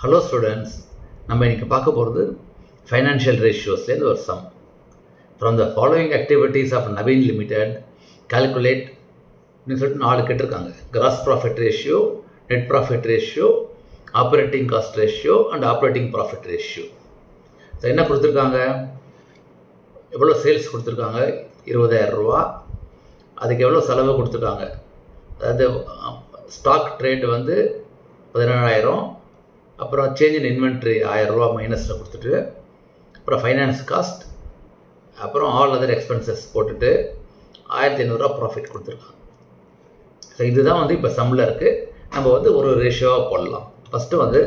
hello students நம்ம இன்னைக்கு பார்க்க போகிறது ஃபைனான்ஷியல் ரேஷியோஸ்லேருந்து ஒரு sum from the following activities of Naveen limited calculate சொல்லிட்டு நாலு கேட்டிருக்காங்க gross profit ratio net profit ratio operating cost ratio and operating profit ratio so என்ன கொடுத்துருக்காங்க எவ்வளோ சேல்ஸ் கொடுத்துருக்காங்க இருபதாயிரம் ரூபா அதுக்கு எவ்வளோ செலவு கொடுத்துருக்காங்க அதாவது ஸ்டாக் ட்ரேட் வந்து பதினேழாயிரம் அப்புறம் சேஞ்ச் இன் இன்வென்ட்ரி ஆயிரரூவா மைனஸில் கொடுத்துட்டு அப்புறம் ஃபைனான்ஸ் காஸ்ட் அப்புறம் ஆல் அதர் எக்ஸ்பென்சஸ் போட்டுட்டு ஆயிரத்தி ஐநூறுரூவா ப்ராஃபிட் கொடுத்துருக்காங்க ஸோ இதுதான் வந்து இப்போ சம்மில் இருக்குது நம்ம வந்து ஒரு ரேஷியோவாக போடலாம் ஃபஸ்ட்டு வந்து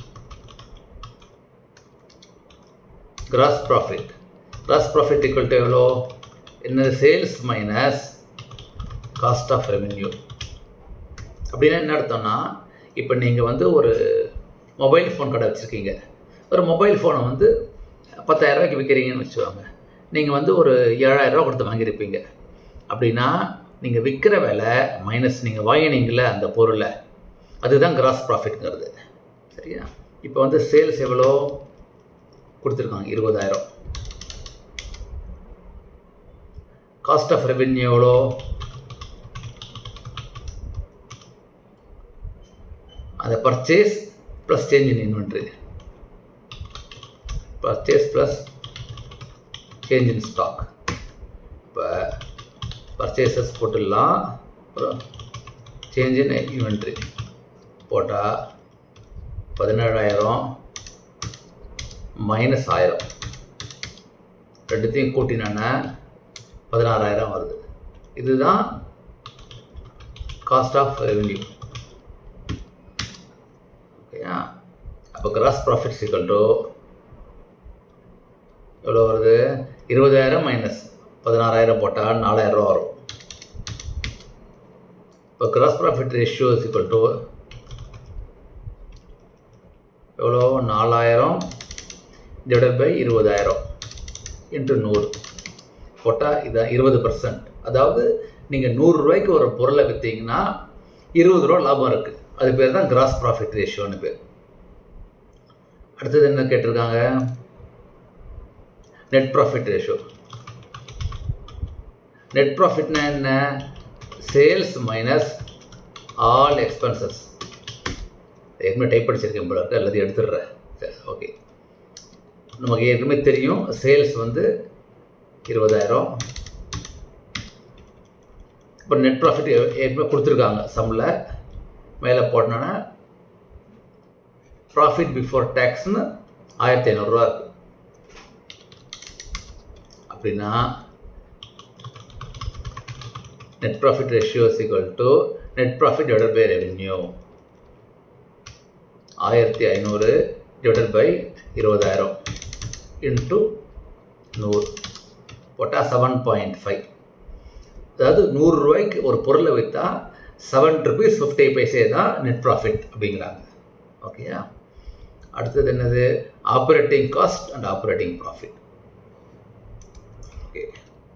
gross profit gross profit equal to எவ்வளோ என்ன sales minus cost of revenue அப்படின்னா என்ன அர்த்தம்னா இப்போ நீங்கள் வந்து ஒரு மொபைல் ஃபோன் கடை வச்சுருக்கீங்க ஒரு மொபைல் ஃபோனை வந்து பத்தாயிரரூபாய்க்கு விற்கிறீங்கன்னு வச்சுக்கோங்க நீங்கள் வந்து ஒரு ஏழாயிரரூவா கொடுத்து வாங்கியிருப்பீங்க அப்படின்னா நீங்கள் விற்கிற விலை மைனஸ் நீங்கள் வாங்கினீங்கள அந்த பொருளை அதுதான் கிராஸ் ப்ராஃபிட்ங்கிறது சரியா இப்போ வந்து சேல்ஸ் எவ்வளோ கொடுத்துருக்காங்க இருபதாயிரம் காஸ்ட் ஆஃப் ரெவென்யூ எவ்வளோ அந்த purchase plus change in inventory purchase plus change in stock இப்போ பர்ச்சேசஸ் போட்டுடலாம் அப்புறம் சேஞ்ச் இன் இன்வென்ட்ரி போட்டால் பதினேழாயிரம் மைனஸ் ஆயிரம் ரெண்டுத்தையும் கூட்டினானா பதினாறாயிரம் வருது இதுதான் காஸ்ட் ஆஃப் ரெவென்யூ ஓகேயா அப்போ கிராஸ் ப்ராஃபிட் சீக்கல் டு எவ்வளோ வருது இருபதாயிரம் மைனஸ் பதினாறாயிரம் போட்டால் நாலாயிரரூவா வரும் இப்போ gross profit ratio equal to எவ்வளோ நாலாயிரம் டிவைட் பை இருபதாயிரம் இன்ட்டு நூறு போட்டால் இதான் இருபது பர்சன்ட் அதாவது நீங்கள் நூறுரூவாய்க்கு ஒரு பொருளை விற்றீங்கன்னா இருபது ரூபா லாபம் இருக்குது அது பேர் தான் கிராஸ் ப்ராஃபிட் ரேஷியோன்னு பேர் அடுத்தது என்ன கேட்டிருக்காங்க நெட் ப்ராஃபிட் ரேஷியோ நெட் ப்ராஃபிட்னா என்ன சேல்ஸ் மைனஸ் ஆல் எக்ஸ்பென்சஸ் ஏற்கனவே டைப் படிச்சிருக்கேன் போல இருக்கு எல்லாத்தையும் எடுத்துடுறேன் சரி ஓகே நமக்கு ஏற்கனவே தெரியும் சேல்ஸ் வந்து இருபதாயிரம் இப்போ நெட் ப்ராஃபிட் ஏற்கனவே கொடுத்துருக்காங்க சம்மில் மேலே போட்டோன்னா ப்ராஃபிட் பிஃபோர் டேக்ஸ்னு ஆயிரத்தி ஐநூறுரூவா இருக்குது அப்படின்னா net profit ratio equal to net profit divided by revenue ஆயிரத்தி ஐநூறு டிவைடட் பை இருபதாயிரம் இன்ட்டு நூறு போட்டால் செவன் பாயிண்ட் ஃபைவ் அதாவது நூறுரூவாய்க்கு ஒரு பொருளை விற்றா செவன் ருபீஸ் ஃபிஃப்டி பைசே தான் நெட் ப்ராஃபிட் அப்படிங்கிறாங்க ஓகேயா அடுத்தது என்னது operating cost and operating profit okay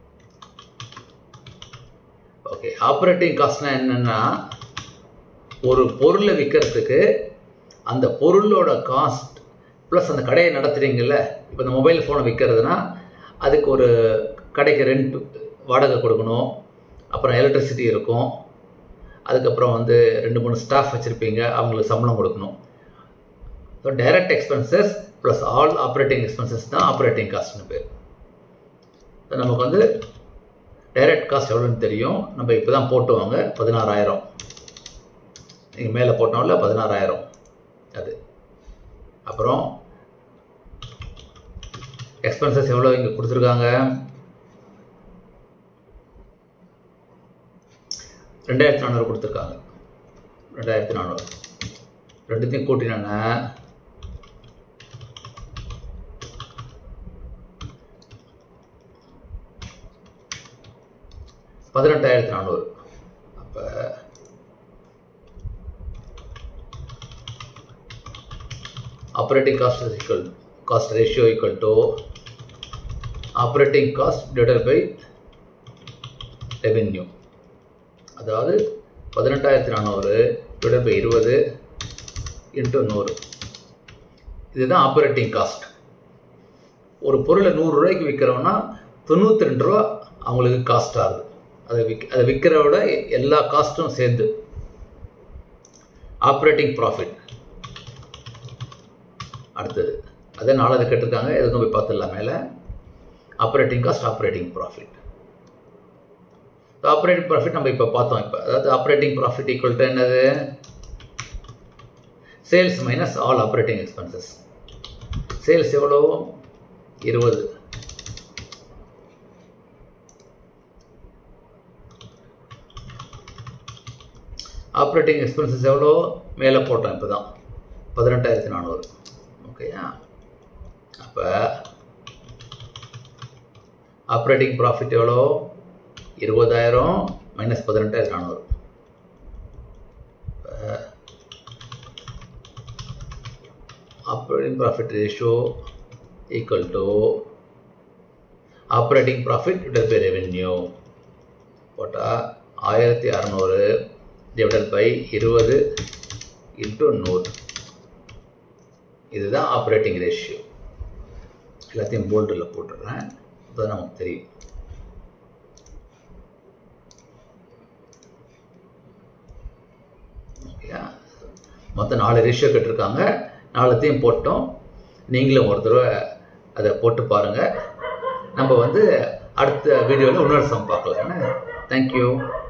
okay operating காஸ்ட்னா என்னென்னா ஒரு பொருளை விற்கிறதுக்கு அந்த பொருளோட காஸ்ட் ப்ளஸ் அந்த கடையை நடத்துகிறீங்கல்ல இப்போ இந்த மொபைல் ஃபோனை விற்கிறதுனா அதுக்கு ஒரு கடைக்கு ரெண்ட் வாடகை கொடுக்கணும் அப்புறம் எலக்ட்ரிசிட்டி இருக்கும் அதுக்கப்புறம் வந்து ரெண்டு மூணு ஸ்டாஃப் வச்சுருப்பீங்க அவங்களுக்கு சம்பளம் கொடுக்கணும் so direct expenses plus all operating expenses தான் ஆப்ரேட்டிங் காஸ்ட்னு பேர் ஸோ நமக்கு வந்து டைரக்ட் காஸ்ட் எவ்வளோன்னு தெரியும் நம்ம இப்போ தான் போட்டுவாங்க பதினாறாயிரம் நீங்கள் மேலே போட்டோம்ல பதினாறாயிரம் அது அப்புறம் எக்ஸ்பென்சஸ் எவ்வளோ இங்கே கொடுத்துருக்காங்க ரெண்டாயிரத்தி நானூறு கொடுத்துருக்காங்க ரெண்டாயிரத்தி நானூறு ரெண்டுத்தையும் கூட்டினா பதினெட்டாயிரத்தி நானூறு அப்போ operating cost equal cost ratio equal to operating cost divided by revenue அதாவது பதினெட்டாயிரத்தி நானூறு டிவைட் பை இருபது இன்ட்டு நூறு இதுதான் ஆப்ரேட்டிங் காஸ்ட் ஒரு பொருளை நூறுரூவாய்க்கு விற்கிறோம்னா தொண்ணூற்றி ரெண்டு ரூபா அவங்களுக்கு காஸ்ட் ஆகுது அதை விக் அதை விற்கிறத விட எல்லா காஸ்ட்டும் சேர்ந்து ஆப்ரேட்டிங் ப்ராஃபிட் அடுத்தது அதே நாலாவது கேட்டிருக்காங்க எதுக்கும் போய் பார்த்துடலாம் மேலே operating cost operating profit operating profit நம்ம இப்போ பார்த்தோம் இப்போ அதாவது ஆப்ரேட்டிங் ப்ராஃபிட் ஈக்குவல் டு என்னது sales minus all operating expenses sales எவ்வளோ இருபது ஆப்ரேட்டிங் எக்ஸ்பென்சஸ் எவ்வளோ மேலே போட்டோம் இப்போ தான் பதினெட்டாயிரத்தி நானூறு ஓகேயா அப்போ ஆப்ரேட்டிங் ப்ராஃபிட் எவ்வளோ இருபதாயிரம் மைனஸ் பதினெட்டாயிரத்தி நானூறு operating profit ratio equal to operating profit divide by revenue போட்டால் ஆயிரத்தி அறநூறு டிவைடட் பை இருபது இன்ட்டு நூறு இதுதான் ஆப்ரேட்டிங் ரேஷியோ எல்லாத்தையும் போல்டில் போட்டுடுறேன் அப்போ நமக்கு தெரியும் ஓகேயா மொத்தம் நாலு ரேஷியோ கேட்டிருக்காங்க நாலுத்தையும் போட்டோம் நீங்களும் ஒரு தடவை அதை போட்டு பாருங்கள் நம்ம வந்து அடுத்த வீடியோவில் இன்னொரு சம் பார்க்கலாம் என்ன தேங்க்யூ